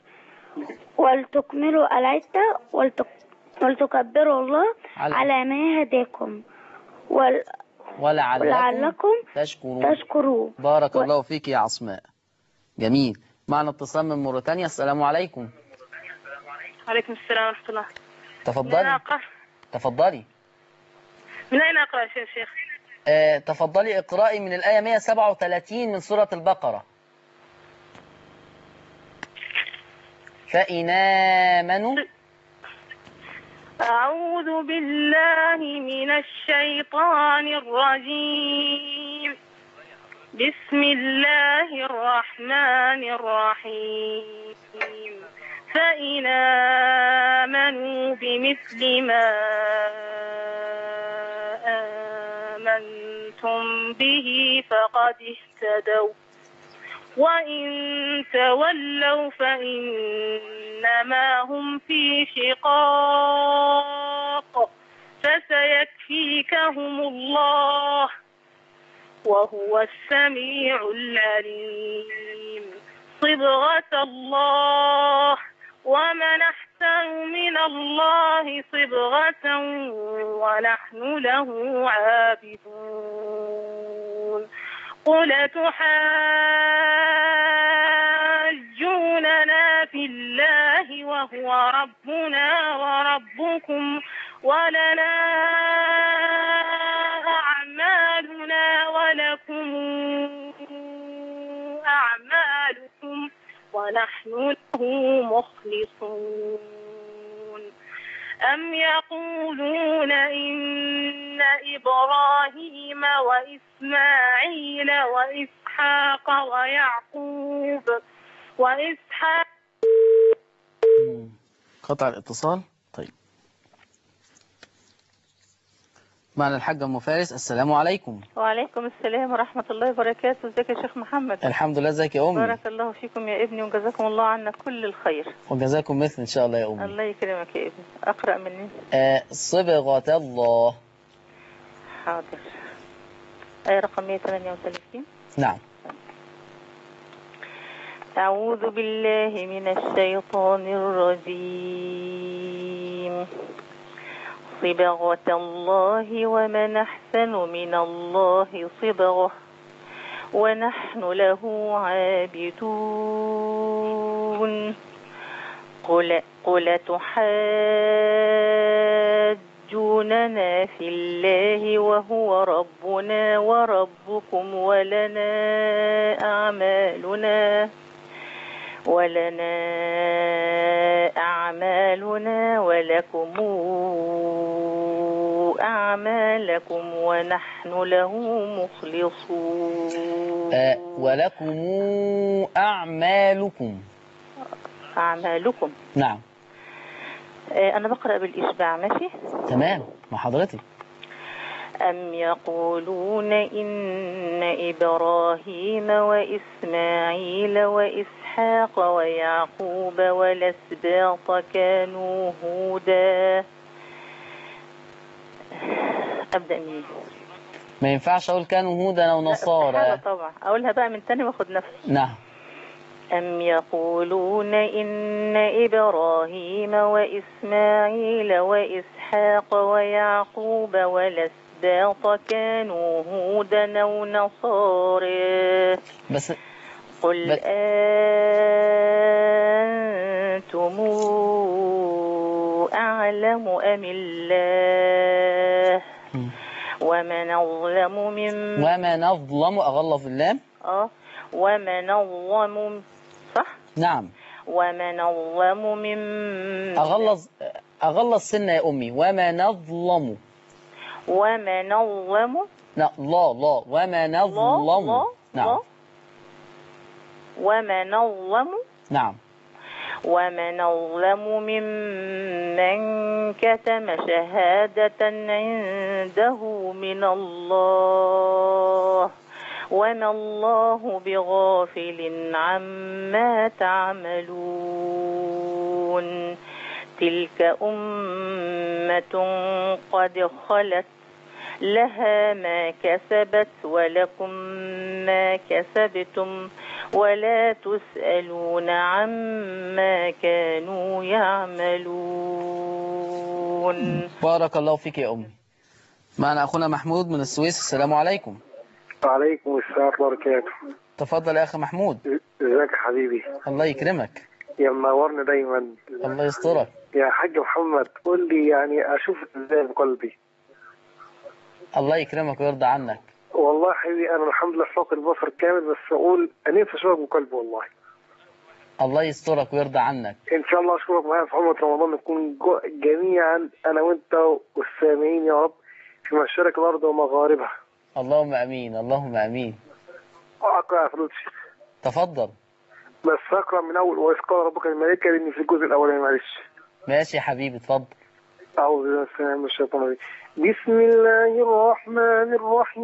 ولتكملوا العدة ولتك- ولتكبروا الله على- على ما هداكم ول- ولعلكم ولعلكم تشكرون تشكروا بارك و- الله فيك يا عصماء جميل معنا اتصال من موريتانيا السلام عليكم عليكم السلام ورحمة الله تفضلي أقرأ تفضلي من أين أقرأ يا شيخ آه، تفضلي اقرأي من الآية 137 من سورة البقرة فإن آمنوا أعوذ بالله من الشيطان الرجيم بسم الله الرحمن الرحيم فإن آمنوا بمثل ما آمنتم به فقد اهتدوا وإن تولوا فإنما هم في شقاق فسيكفيكهم الله وهو السميع العليم صبغة الله ومن أحسن من الله صبغة ونحن له عابدون قل تحاجوننا في الله وهو ربنا وربكم ولنا أعمالنا ولكم أعمالكم ونحن له مخلصون أم يقولون إن إبراهيم وإسماعيل وإسحاق ويعقوب وإسحاق مم. قطع الاتصال طيب معنا الحاج أم فارس السلام عليكم وعليكم السلام ورحمة الله وبركاته ازيك يا شيخ محمد الحمد لله ازيك يا أمي بارك الله فيكم يا ابني وجزاكم الله عنا كل الخير وجزاكم مثل إن شاء الله يا أمي الله يكرمك يا ابني أقرأ مني آه، صبغة الله حاضر آية رقم 138 نعم أعوذ بالله من الشيطان الرجيم صبغة الله ومن أحسن من الله صبغة ونحن له عابدون قل, قل تحاجوننا في الله وهو ربنا وربكم ولنا أعمالنا ولنا أعمالنا ولكم أعمالكم ونحن له مخلصون آه، ولكم أعمالكم أعمالكم نعم آه، أنا بقرأ بالإشباع ماشي تمام مع حضرتك أم يقولون إن إبراهيم وإسماعيل وإسحاق ويعقوب والأسباط كانوا هودا أبدأ منين؟ ما ينفعش أقول كانوا هودا أو حاجة نصارى طبعا أقولها بقى من تاني واخد نفسي نعم أم يقولون إن إبراهيم وإسماعيل وإسحاق ويعقوب والأسباط كانوا هودا أو نصارى بس قل بس- أنتم أعلم أم الله مم. ومن أظلم ممن وما نظلم أغلظ اللام آه ومن أظلم صح نعم ومن أظلم ممن أغلظ أغلظ سنة يا أمي وما نظلم ومن أظلم لا لا لا وما نظلم لا نعم لا ومن أظلم نعم ومن أظلم ممن كتم شهادة عنده من الله وما الله بغافل عما تعملون تلك أمة قد خلت لها ما كسبت ولكم ما كسبتم ولا تسألون عما كانوا يعملون بارك الله فيك يا أمي معنا أخونا محمود من السويس السلام عليكم وعليكم السلام ورحمة الله وبركاته تفضل يا أخي محمود ازيك يا حبيبي الله يكرمك يا منورني دايما الله يسترك يا حاج محمد قول لي يعني اشوف ازاي بقلبي الله يكرمك ويرضى عنك والله يا حبيبي انا الحمد لله فاقد البصر كامل بس اقول انا نفسي اشوفك بقلبي والله الله يسترك ويرضى عنك ان شاء الله اشوفك معايا في عمره رمضان نكون جو- جميعا انا وانت والسامعين يا رب في مشارق الارض ومغاربها اللهم امين اللهم امين اقرا يا فضيله الشيخ تفضل بس اقرا من اول واذ قال ربك الملائكه لاني في الجزء الاولاني معلش ماشي يا حبيبي اتفضل أعوذ بالله السميع من الشيطان الرجيم بسم الله الرحمن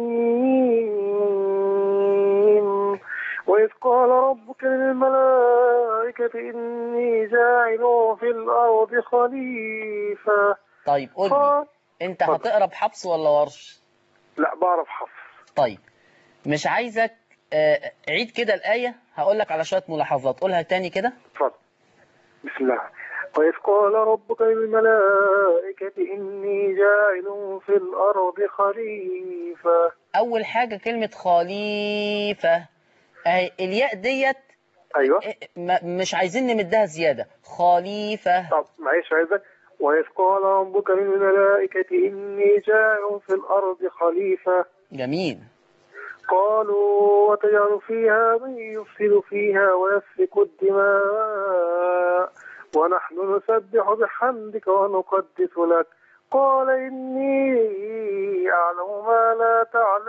الرحيم وإذ قال ربك للملائكة إني جاعل في الأرض خليفة طيب قول لي انت هتقرا بحفص ولا ورش لا بعرف حفص طيب مش عايزك آه، عيد كده الآية هقول لك على شوية ملاحظات قولها تاني كده اتفضل بسم الله وإذ قال ربك للملائكة إني جاعل في الأرض خليفة أول حاجة كلمة خليفة أهي الياء ديت أيوه م- مش عايزين نمدها زيادة خليفة طب معلش عايزك وإذ قال ربك للملائكة إني جاعل في الأرض خليفة جميل قالوا وتجعل فيها من يفسد فيها ويسفك الدماء ونحن نسبح بحمدك ونقدس لك قال إني أعلم ما لا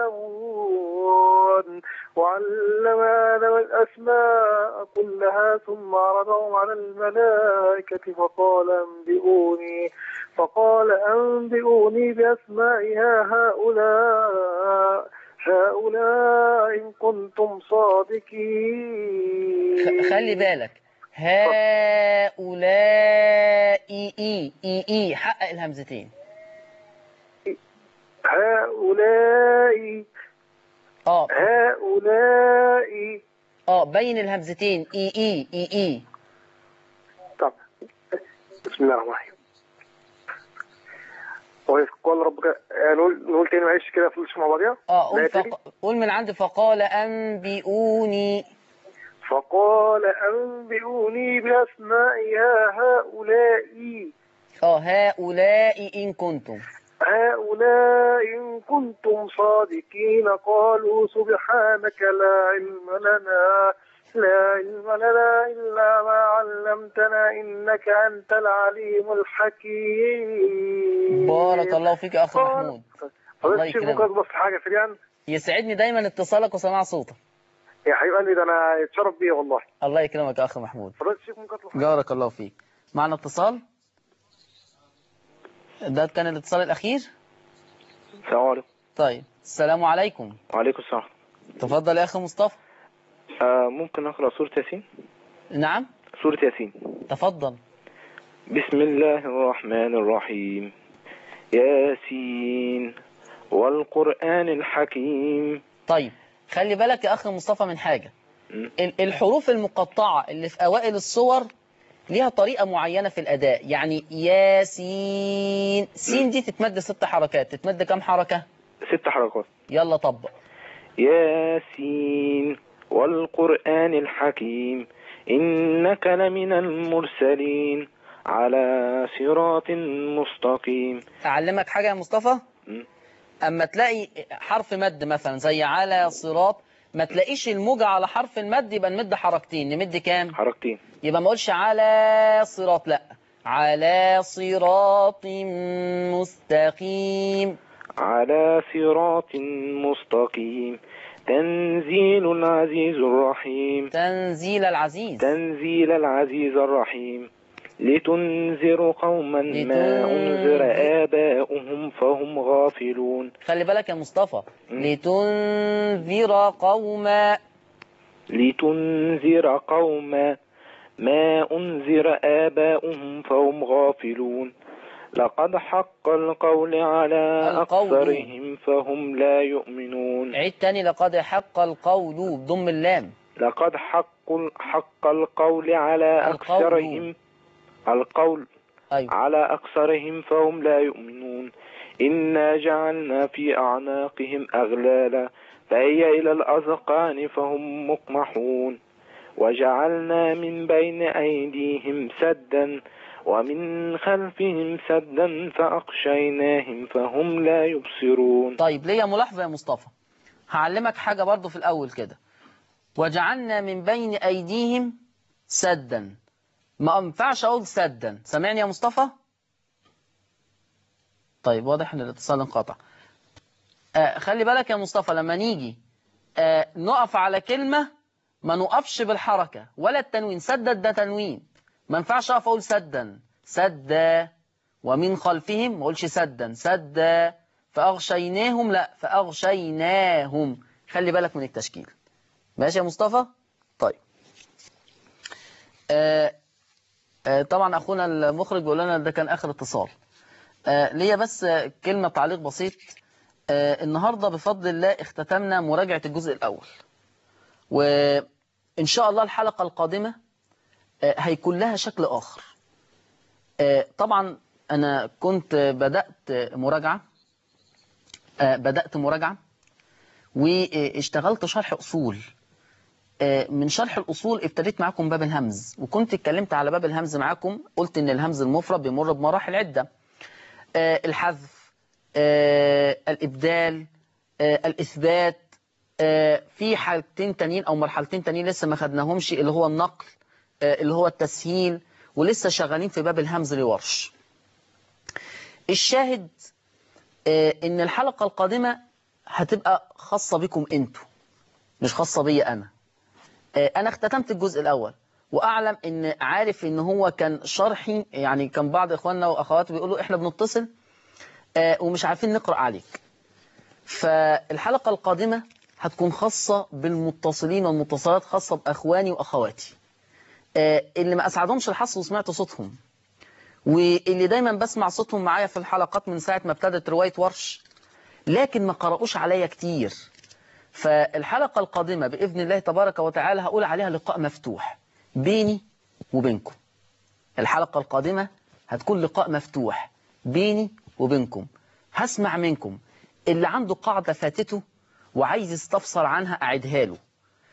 تعلمون وعلم آدم الأسماء كلها ثم عرضهم على الملائكة فقال أنبئوني فقال أنبئوني بأسماء هؤلاء هؤلاء إن كنتم صادقين خ- خلي بالك هؤلاء إي إي إي إي حقق الهمزتين هؤلاء اه هؤلاء اه بين الهمزتين إي إي إي إي طب بسم الله الرحمن الرحيم وإذ قال ربك آه، نقول نقول تاني معلش كده فلوس مع بعضيها اه قول, لا تاني. فق... قول من عندي فقال أنبئوني فقال أنبئوني بأسماء هؤلاء اه هؤلاء إن كنتم هؤلاء إن كنتم صادقين قالوا سبحانك لا علم لنا لا علم لنا إلا ما علمتنا إنك أنت العليم الحكيم بارك الله فيك يا أخ محمود الله الله يكرمك يكرمك بس حاجة سريعا يسعدني دايما اتصالك وسماع صوتك يا حبيب قلبي ده أنا اتشرف بيه والله الله يكرمك يا أخ محمود فضلت الشيخ ممكن أطلب حاجة؟ جارك الله فيك معنا اتصال ده كان الاتصال الأخير السلام عليكم طيب السلام عليكم وعليكم السلام تفضل يا أخي مصطفى آه ممكن أقرأ سورة ياسين نعم سورة ياسين تفضل بسم الله الرحمن الرحيم ياسين والقرآن الحكيم طيب خلي بالك يا أخ مصطفى من حاجة ال- الحروف المقطعة اللي في أوائل الصور ليها طريقة معينة في الأداء يعني ياسين سين دي تتمد ست حركات تتمد كام حركة ست حركات يلا طبق ياسين والقرآن الحكيم إنك لمن المرسلين على صراط مستقيم أعلمك حاجة يا مصطفى مم. أما تلاقي حرف مد مثلا زي على صراط ما تلاقيش الموجة على حرف المد يبقى نمد حركتين نمد كام حركتين يبقى ما اقولش على صراط لا على صراط مستقيم على صراط مستقيم تنزيل العزيز الرحيم تنزيل العزيز تنزيل العزيز الرحيم لتنذر قوما ما لتنذر- أنذر آباؤهم فهم غافلون خلي بالك يا مصطفى لتنذر قوما لتنذر قوما ما أنذر آباؤهم فهم غافلون لقد حق القول على القول. أكثرهم فهم لا يؤمنون عيد تاني لقد حق القول بضم اللام لقد حق حق القول على القول. أكثرهم القول أيوة. على أكثرهم فهم لا يؤمنون إنا جعلنا في أعناقهم أغلالا فهي إلى الأذقان فهم مقمحون وجعلنا من بين أيديهم سدا ومن خلفهم سدا فأغشيناهم فهم لا يبصرون طيب ليا ملاحظة يا مصطفى هعلمك حاجة برضو في الأول كده وجعلنا من بين أيديهم سدا ما ينفعش أقول سدا سامعني يا مصطفى طيب واضح ان الاتصال انقطع آه خلي بالك يا مصطفى لما نيجي آه نقف على كلمة ما نقفش بالحركة ولا التنوين سدد ده تنوين ما ينفعش اقف اقول سدا سدا ومن خلفهم ما اقولش سدا سدا فاغشيناهم لا فاغشيناهم خلي بالك من التشكيل ماشي يا مصطفى طيب آه آه طبعا اخونا المخرج بيقول لنا ده كان اخر اتصال آه ليا بس آه، كلمة تعليق بسيط آه النهاردة بفضل الله اختتمنا مراجعة الجزء الأول وإن شاء الله الحلقة القادمة آه هيكون لها شكل آخر آه طبعا أنا كنت بدأت مراجعة آه بدأت مراجعة واشتغلت شرح أصول آه، من شرح الأصول ابتديت معاكم باب الهمز وكنت اتكلمت على باب الهمز معاكم قلت إن الهمز المفرد بيمر بمراحل عدة آه، الحذف آه، الإبدال آه، الإثبات آه، في حالتين تانيين أو مرحلتين تانيين لسه ما خدناهمش اللي هو النقل آه، اللي هو التسهيل ولسه شغالين في باب الهمز لورش الشاهد آه، إن الحلقة القادمة هتبقى خاصة بكم أنتوا مش خاصة بي أنا آه، أنا اختتمت الجزء الأول وأعلم إن عارف إن هو كان شرحي يعني كان بعض إخواننا وأخواتي بيقولوا إحنا بنتصل آه، ومش عارفين نقرأ عليك فالحلقة القادمة هتكون خاصة بالمتصلين والمتصلات خاصة بأخواني وأخواتي آه، اللي ما أسعدهمش الحظ وسمعت صوتهم واللي دايما بسمع صوتهم معايا في الحلقات من ساعة ما ابتدت رواية ورش لكن ما قرأوش عليا كتير فالحلقة القادمة بإذن الله تبارك وتعالى هقول عليها لقاء مفتوح بيني وبينكم الحلقة القادمة هتكون لقاء مفتوح بيني وبينكم هسمع منكم اللي عنده قاعدة فاتته وعايز يستفسر عنها أعدها له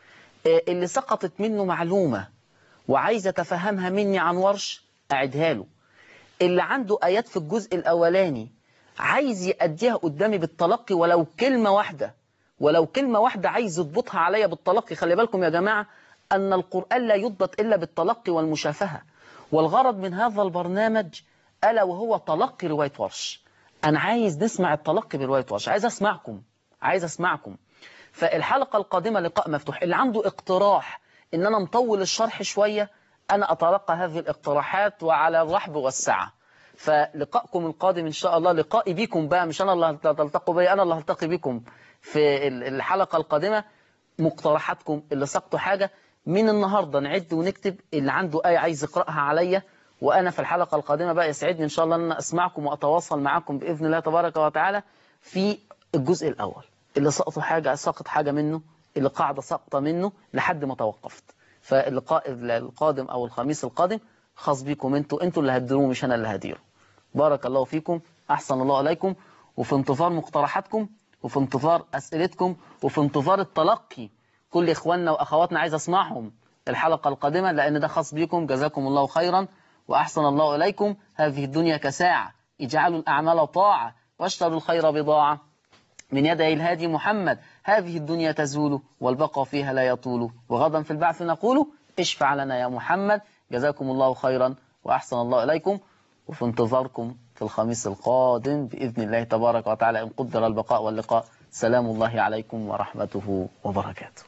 آه، اللي سقطت منه معلومة وعايز يتفهمها مني عن ورش أعدها له اللي عنده آيات في الجزء الأولاني عايز يأديها قدامي بالتلقي ولو كلمة واحدة ولو كلمة واحدة عايز يضبطها عليا بالتلقي خلي بالكم يا جماعة أن القرآن لا يضبط إلا بالتلقي والمشافهة والغرض من هذا البرنامج ألا وهو تلقي رواية ورش أنا عايز نسمع التلقي برواية ورش عايز أسمعكم عايز أسمعكم فالحلقة القادمة لقاء مفتوح اللي عنده اقتراح إن أنا مطول الشرح شوية أنا أتلقى هذه الاقتراحات وعلى الرحب والسعة فلقائكم القادم إن شاء الله لقائي بكم بقى مش أنا اللي هتلتقوا بي أنا اللي هلتقي بكم في ال- الحلقة القادمة مقترحاتكم اللي سقطوا حاجة من النهاردة نعد ونكتب اللي عنده آية عايز يقرأها عليا وأنا في الحلقة القادمة بقى يسعدني إن شاء الله أن أنا أسمعكم وأتواصل معكم بإذن الله تبارك وتعالى في الجزء الأول اللي سقطوا حاجة سقط حاجة منه اللي قاعدة سقطة منه لحد ما توقفت فاللقاء القادم أو الخميس القادم خاص بيكم انتوا انتوا اللي هتديروه مش أنا اللي هديره بارك الله فيكم أحسن الله عليكم وفي انتظار مقترحاتكم وفي انتظار أسئلتكم وفي انتظار التلقي كل إخواننا وأخواتنا عايز أسمعهم الحلقة القادمة لأن ده خاص بكم جزاكم الله خيرا وأحسن الله إليكم هذه الدنيا كساعة اجعلوا الأعمال طاعة واشتروا الخير بضاعة من يدي الهادي محمد هذه الدنيا تزول والبقاء فيها لا يطول وغدا في البعث نقول اشفع لنا يا محمد جزاكم الله خيرا وأحسن الله إليكم وفي انتظاركم في الخميس القادم بإذن الله تبارك وتعالى إن قدر البقاء واللقاء سلام الله عليكم ورحمته وبركاته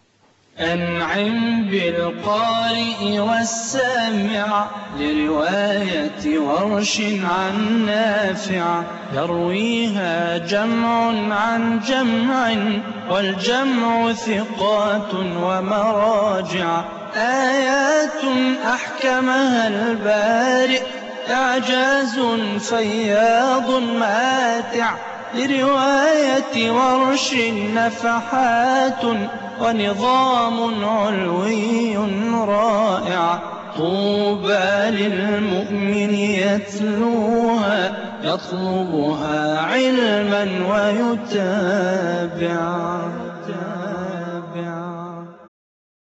أنعم بالقارئ والسامع لرواية ورش عن نافع يرويها جمع عن جمع والجمع ثقات ومراجع آيات أحكمها البارئ إعجاز فياض ماتع لرواية ورش نفحات ونظام علوي رائع طوبى للمؤمن يتلوها يطلبها علما ويتابع